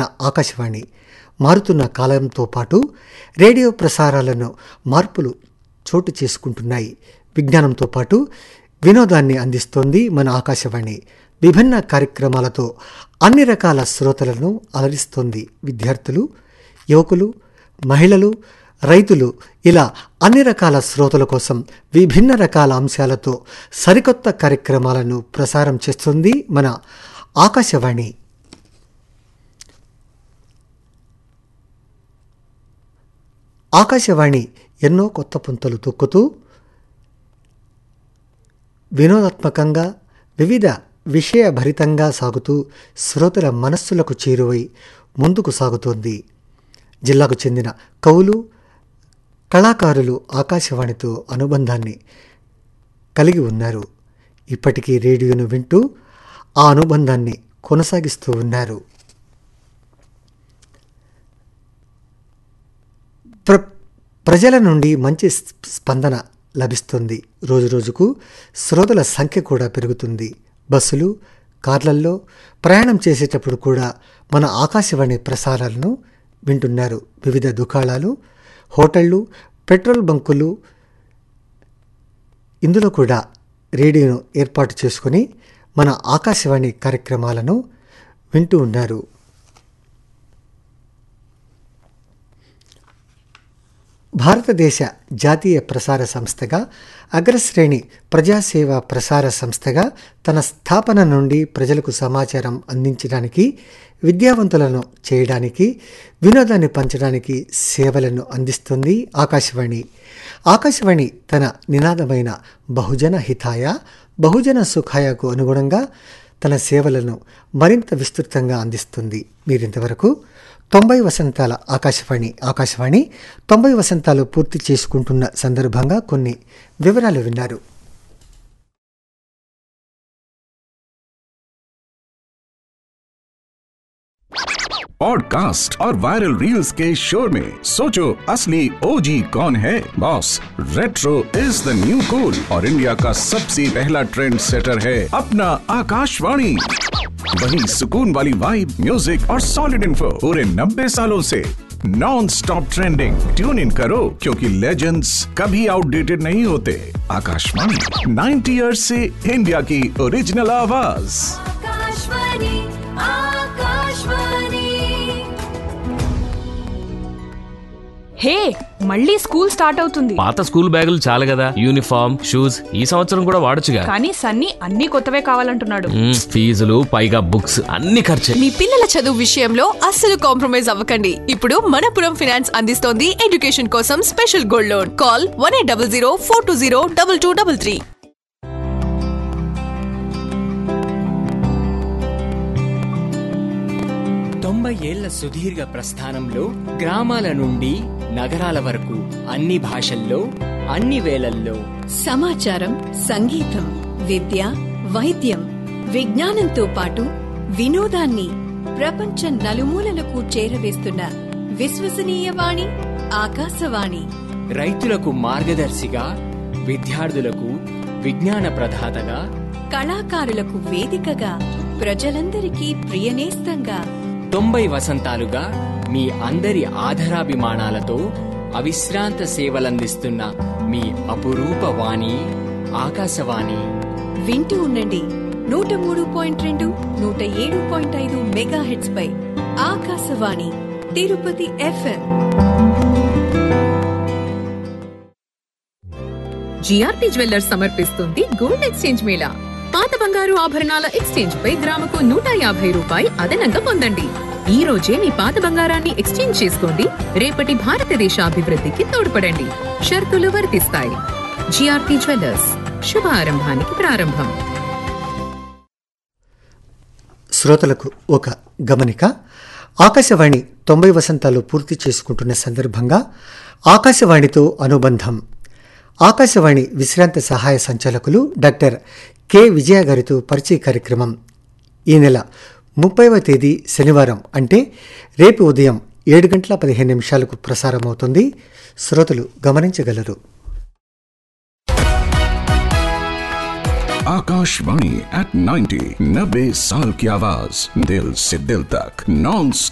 మన ఆకాశవాణి మారుతున్న కాలంతో పాటు రేడియో ప్రసారాలను మార్పులు చోటు చేసుకుంటున్నాయి విజ్ఞానంతో పాటు వినోదాన్ని అందిస్తోంది మన ఆకాశవాణి విభిన్న కార్యక్రమాలతో అన్ని రకాల శ్రోతలను అలరిస్తోంది విద్యార్థులు యువకులు మహిళలు రైతులు ఇలా అన్ని రకాల శ్రోతల కోసం విభిన్న రకాల అంశాలతో సరికొత్త కార్యక్రమాలను ప్రసారం చేస్తుంది మన ఆకాశవాణి ఆకాశవాణి ఎన్నో కొత్త పుంతలు తొక్కుతూ వినోదాత్మకంగా వివిధ విషయభరితంగా సాగుతూ శ్రోతల మనస్సులకు చేరువై ముందుకు సాగుతోంది జిల్లాకు చెందిన కవులు కళాకారులు ఆకాశవాణితో అనుబంధాన్ని కలిగి ఉన్నారు ఇప్పటికీ రేడియోను వింటూ ఆ అనుబంధాన్ని కొనసాగిస్తూ ఉన్నారు ప్ర ప్రజల నుండి మంచి స్పందన లభిస్తుంది రోజురోజుకు శ్రోతల సంఖ్య కూడా పెరుగుతుంది బస్సులు కార్లల్లో ప్రయాణం చేసేటప్పుడు కూడా మన ఆకాశవాణి ప్రసారాలను వింటున్నారు వివిధ దుకాణాలు హోటళ్ళు పెట్రోల్ బంకులు ఇందులో కూడా రేడియోను ఏర్పాటు చేసుకొని మన ఆకాశవాణి కార్యక్రమాలను వింటూ ఉన్నారు భారతదేశ జాతీయ ప్రసార సంస్థగా అగ్రశ్రేణి ప్రజాసేవ ప్రసార సంస్థగా తన స్థాపన నుండి ప్రజలకు సమాచారం అందించడానికి విద్యావంతులను చేయడానికి వినోదాన్ని పంచడానికి సేవలను అందిస్తుంది ఆకాశవాణి ఆకాశవాణి తన నినాదమైన బహుజన హితాయ బహుజన సుఖాయకు అనుగుణంగా తన సేవలను మరింత విస్తృతంగా అందిస్తుంది మీరింతవరకు తొంభై వసంతాల ఆకాశవాణి ఆకాశవాణి తొంభై వసంతాలు పూర్తి చేసుకుంటున్న సందర్భంగా కొన్ని వివరాలు విన్నారు पॉडकास्ट और वायरल रील्स के शोर में सोचो असली ओजी कौन है boss retro is the new cool और इंडिया का सबसे पहला ट्रेंड सेटर है अपना आकाशवाणी वही सुकून वाली वाइब म्यूजिक और सॉलिड इन्फो पूरे 90 सालों से non stop trending tune in करो क्योंकि लेजेंड्स कभी आउटडेटेड नहीं होते आकाशवाणी 90 इयर्स से इंडिया की ओरिजिनल आवाज आकाशवाणी आकाशवाणी హే మళ్ళీ స్కూల్ స్టార్ట్ అవుతుంది పాత స్కూల్ బ్యాగులు చాలు కదా యూనిఫామ్ షూస్ ఈ సంవత్సరం కూడా వాడొచ్చుగా కానీ సన్నీ అన్ని కొత్తవే కావాలంటున్నాడు మ్మ్, ఫీజులు పైగా బుక్స్ అన్ని ఖర్చే మీ పిల్లల చదువు విషయంలో అస్సలు కాంప్రమైజ్ అవ్వకండి ఇప్పుడు మనపురం ఫినాన్స్ అందిస్తోంది ఎడ్యుకేషన్ కోసం special gold loan call one eight double zero four two zero double two double three తొంభై ఏళ్ల సుదీర్ఘ ప్రస్థానంలో గ్రామాల నుండి నగరాల వరకు అన్ని భాషల్లో అన్ని వేళల్లో సమాచారం సంగీతం విద్య వైద్యం విజ్ఞానంతో పాటు వినోదాన్ని ప్రపంచం నలుమూలలకు చేరవేస్తున్న విశ్వసనీయ వాణి ఆకాశవాణి రైతులకు మార్గదర్శిగా విద్యార్థులకు విజ్ఞాన ప్రదాతగా కళాకారులకు వేదికగా ప్రజలందరికీ ప్రియనేస్తంగా తొంభై వసంతాలుగా మీ అందరి ఆధరాభిమానాలతో అవిశ్రాంత సేవలందిస్తున్న మీ అపురూప వాణి ఆకాశవాణి వింటూ ఉండండి నూట మూడు పాయింట్ రెండు నూట ఏడు పాయింట్ ఐదు మెగా హెడ్స్ పై Akashvani Tirupati FM GRP jewellers సమర్పిస్తుంది గోల్డ్ ఎక్స్చేంజ్ మేళా పాత బంగారు ఆభరణాల ఎక్స్చేంజ్ పై గ్రాముకు నూట యాభై రూపాయి అదనంగా పొందండి ఈ రోజే మీ పాత బంగారాన్ని ఎక్స్చేంజ్ చేసుకోండి రేపటి భారతదేశ అభివృద్ధికి తోడ్పడండి షరతులు వర్తిస్తాయి జిఆర్పి జ్యువెల్లర్స్ శుభ ఆరంభానికి ప్రారంభం శ్రోతలకు ఒక గమనిక ఆకాశవాణి తొంభై వసంతాలు పూర్తి చేసుకుంటున్న సందర్భంగా ఆకాశవాణితో అనుబంధం ఆకాశవాణి విశ్రాంత సహాయ సంచాలకులు డాక్టర్ కె విజయ గారితో పరిచయ కార్యక్రమం ఈ నెల ముప్పైవ తేదీ శనివారం అంటే రేపు ఉదయం ఏడు గంటల పదిహేను నిమిషాలకు ప్రసారమవుతుంది శ్రోతలు గమనించగలరు आकाशवाणी एट 90 नब्बे साल की आवाज दिल से दिल तक नॉन